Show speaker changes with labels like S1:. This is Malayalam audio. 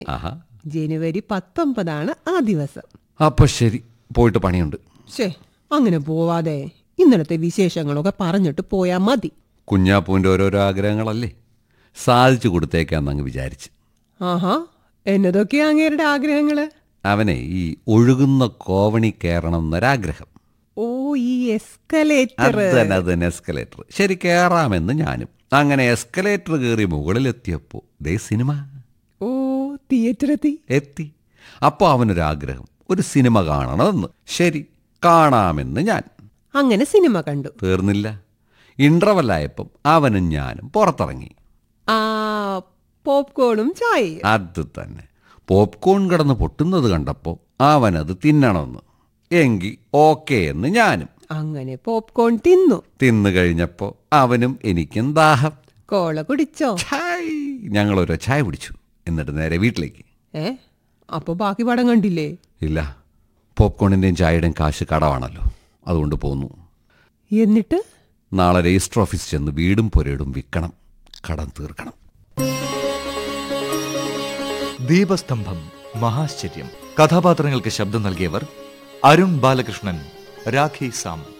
S1: ആഹാ
S2: ജനുവരി പത്തൊമ്പതാണ് ആ ദിവസം
S1: അപ്പൊ ശരി പോയിട്ട് പണിയുണ്ട്
S2: ശേ അങ്ങനെ പോവാതെ ഇന്നലത്തെ വിശേഷങ്ങളൊക്കെ പറഞ്ഞിട്ട് പോയാ മതി
S1: കുഞ്ഞാപ്പൂവിൻ്റെ ഓരോരോ ആഗ്രഹങ്ങളല്ലേ സാധിച്ചു കൊടുത്തേക്കാന്നങ്ങ് വിചാരിച്ച്
S2: ആഹാ എന്നതൊക്കെയാ അങ്ങേരുടെ ആഗ്രഹങ്ങള്
S1: അവനെ ഈ ഒഴുകുന്ന കോവണി കയറണം എന്നൊരാഗ്രഹം
S2: ഓ ഈ എസ്കലേറ്റർ
S1: അത് തന്നെ അത് തന്നെ എസ്കലേറ്റർ ശരി കയറാമെന്ന് ഞാനും അങ്ങനെ എസ്കലേറ്റർ കയറി മുകളിലെത്തിയപ്പോൾ ദേ സിനിമ
S2: ഓ തിയേറ്റർ എത്തി
S1: എത്തി അപ്പോൾ അവനൊരാഗ്രഹം ഒരു സിനിമ കാണണമെന്ന് ശരി കാണാമെന്ന് ഞാൻ
S2: അങ്ങനെ സിനിമ കണ്ടു
S1: തീർന്നില്ല ഇൻ്റർവല്ലായപ്പം അവനും ഞാനും പുറത്തിറങ്ങി
S2: ആ പോപ്കോണും ചായയും
S1: അത് തന്നെ പോപ്കോൺ കിടന്ന് പൊട്ടുന്നത് കണ്ടപ്പോൾ അവനത് തിന്നണമെന്ന് എങ്കിൽ ഓക്കേ എന്ന് ഞാനും
S2: അങ്ങനെ പോപ്കോൺ തിന്നു
S1: തിന്നു കഴിഞ്ഞപ്പോൾ അവനും എനിക്കും ദാഹം
S2: കോള കുടിച്ചോ
S1: ഛായ് ഞങ്ങളൊരു ചായ പിടിച്ചു എന്നിട്ട് നേരെ വീട്ടിലേക്ക്
S2: ഏ അപ്പൊ ബാക്കി പടം കണ്ടില്ലേ
S1: ഇല്ല പോപ്കോണിൻ്റെയും ചായയുടെയും കാശ് കടവാണല്ലോ അതുകൊണ്ട് പോന്നു
S2: എന്നിട്ട്
S1: നാളെ രജിസ്റ്റർ ഓഫീസ് ചെന്ന് വീടും പുരയിടും വിൽക്കണം കടം തീർക്കണം
S3: ദീപസ്തംഭം മഹാശ്ചര്യം കഥാപാത്രങ്ങൾക്ക് ശബ്ദം നൽകിയവർ അരുൺ ബാലകൃഷ്ണൻ രാഖി സാം